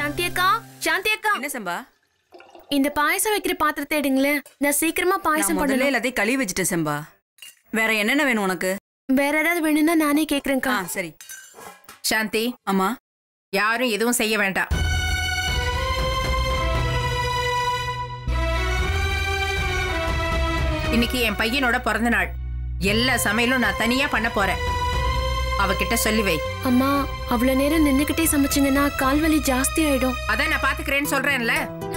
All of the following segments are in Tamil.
சாந்தி அக்கா சாந்தி அக்கா என்ன செம்பா இந்த பாயசம் வைக்கிற பாத்திரத்தை எடுங்களேன் நான் சீக்கிரமா நான் பாயசம் முதல்ல பண்ணணும் எல்லாத்தையும் கழுவி வச்சுட்டேன் செம்பா வேற என்னென்ன வேணும் உனக்கு வேற ஏதாவது வேணும்னா நானே கேக்குறேன்க்கா ஆ சரி சாந்தி அம்மா யாரும் எதுவும் செய்ய வேண்டாம் இன்னைக்கு என் பையனோட பிறந்த நாள் எல்லா சமையலும் நான் தனியா பண்ண போறேன் அவகிட்ட சொல்லி வை அம்மா அவ்வளவு நேரம் நின்னுக்கிட்டே சமைச்சீங்கன்னா கால் வலி ஜாஸ்தி ஆயிடும் அதான் நான் பாத்துக்கிறேன்னு சொல்றேன்ல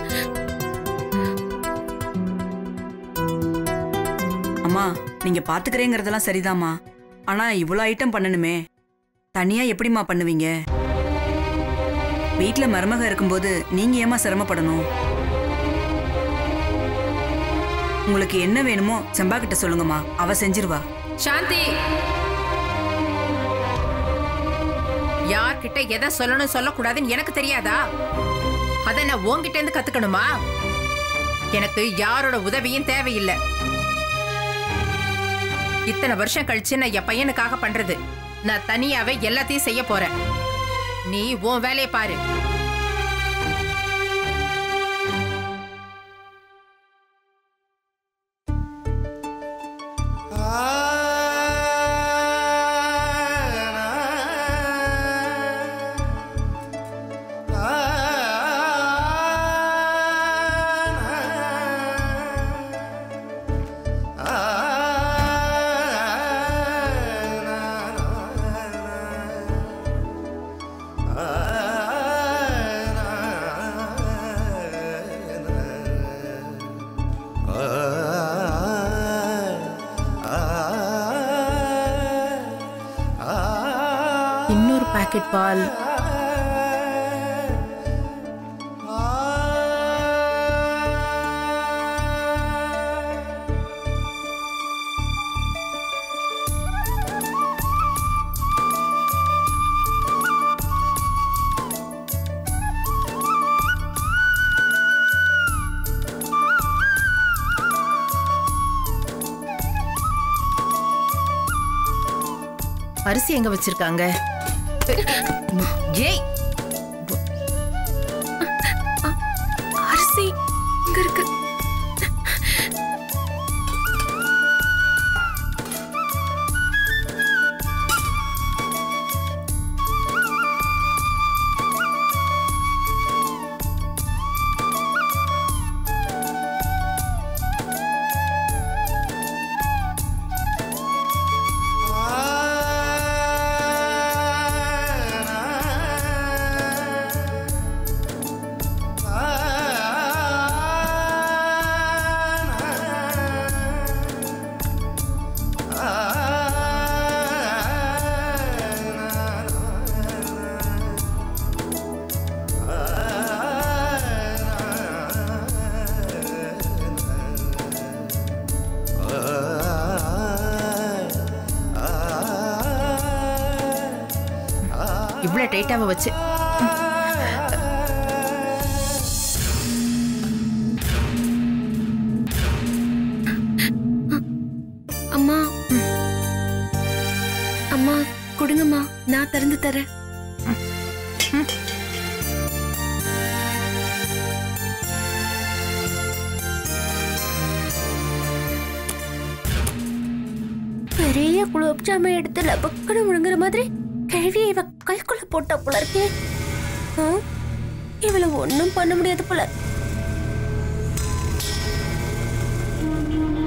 அம்மா நீங்க பாத்துக்கிறேங்கிறதெல்லாம் சரிதாம்மா ஆனா இவ்வளோ ஐட்டம் பண்ணணுமே தனியா எப்படிம்மா பண்ணுவீங்க வீட்ல மருமக இருக்கும்போது நீங்க ஏமா சிரமப்படணும் உங்களுக்கு என்ன வேணுமோ செம்பா கிட்ட சொல்லுங்கம்மா அவ செஞ்சிருவா சாந்தி யார்கிட்ட எதை சொல்லணும் சொல்லக்கூடாதுன்னு எனக்கு தெரியாதா அத நான் உன்கிட்ட இருந்து கத்துக்கணுமா எனக்கு யாரோட உதவியும் தேவையில்லை இத்தனை வருஷம் கழிச்சு நான் என் பையனுக்காக பண்றது நான் தனியாவே எல்லாத்தையும் செய்ய போறேன் நீ உன் வேலையை பாரு இன்னொரு பாக்கெட் பால் அரிசி எங்க வச்சிருக்காங்க ஏய் அரிசி இங்க இருக்கு இவ்வளவு டைட்டாவை வச்சு அம்மா அம்மா கொடுங்கம்மா நான் திறந்து தரேன் பெரிய குலோப் ஜாமை எடுத்து லபக்கணும் முழுங்குற மாதிரி கிழவியை இவ கைக்குள்ள போட்டா போல இருக்கே ஆ? இவளை ஒண்ணும் பண்ண முடியாது போல